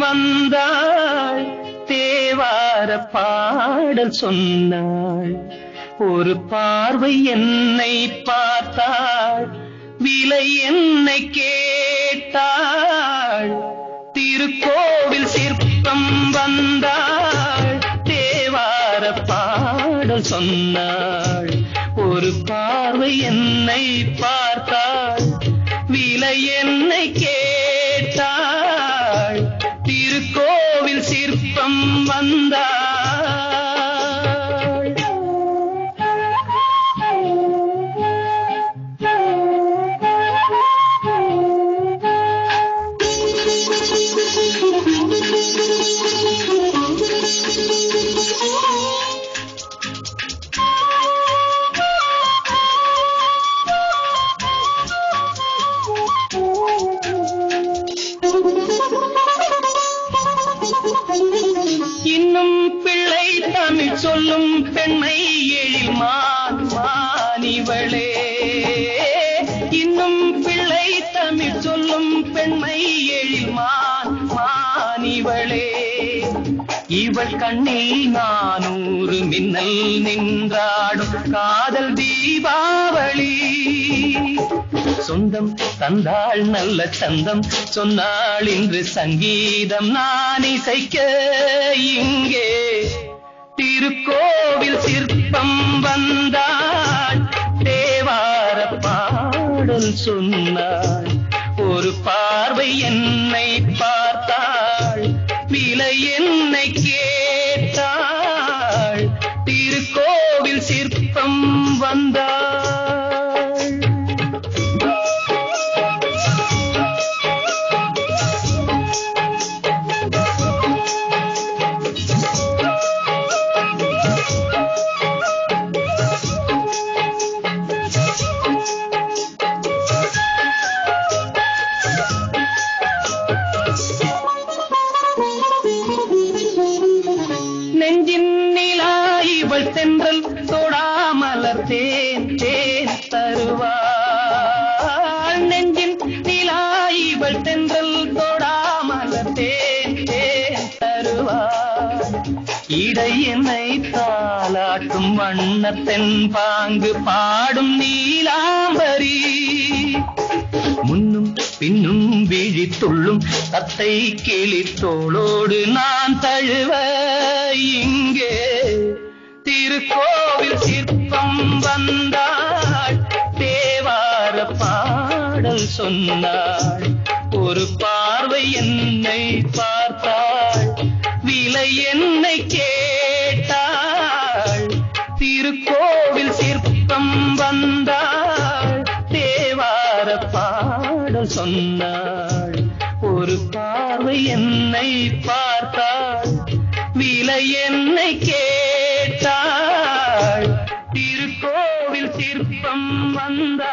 வந்தாள் தேவார பாடல் சொன்னாள் ஒரு பார்வை என்னை பார்த்தாள் விலை என்னை கேட்டாள் திருக்கோவில் சிற்பம் வந்தாள் தேவார பாடல் சொன்னாள் ஒரு பார்வை என்னை பார்த்தாள் விலை என்னை கேட்டாள் திருக்கோவில் சிற்பம் வந்தாள் இன்னும் பிள்ளை தமிழ் சொல்லும் பெண்மை எழில் மான் மானிவளே இன்னும் பிள்ளை தமிழ் சொல்லும் பெண்மை எழில் மான் மானிவளே இவள் கண்ணில் நானூறு மின்னல் நின்றாடும் காதல் தீபாவளி சொந்தம் தந்தாள் நல்ல சந்தம் சொன்னாள் இன்று சங்கீதம் நான் இசைக்க இங்கே திருக்கோவில் சிற்பம் வந்தாள் தேவார பாடல் சொன்னாள் ஒரு பார்வை என்னை பார்த்தாள் விலை என்னை கேட்டாள் திருக்கோவில் சிற்பம் வந்தாள் நெஞ்சின் நிலா இவள் தென்றல் தொடாமலர் தேன் தேன் தருவாள் நெஞ்சின் நிலா இவள் தென்றல் தொடாமலர் தேன் தேன் தருவாள் இடை என்னை தாளாட்டும் வண்ணத்தென் பாங்கு பாடும் நீலாம்பரி முன்னும் பின்னும் விழித்துள்ளும் தத்தை கிளி தோளோடு நான் தழுவ இங்கே திருக்கோவில் சிற்பம் வந்தாள் தேவார பாடல் சொன்னாள் ஒரு பார்வை என்னை பார்த்தாள் விலை என்னை கேட்டாள் திருக்கோவில் சிற்பம் வந்தாள் தேவார பாடல் சொன்னாள் ஒரு பார்வை என்னை பார்த்தாள் விலை என்னை கேட்டாள் திருக்கோவில் சிற்பம் வந்தாள்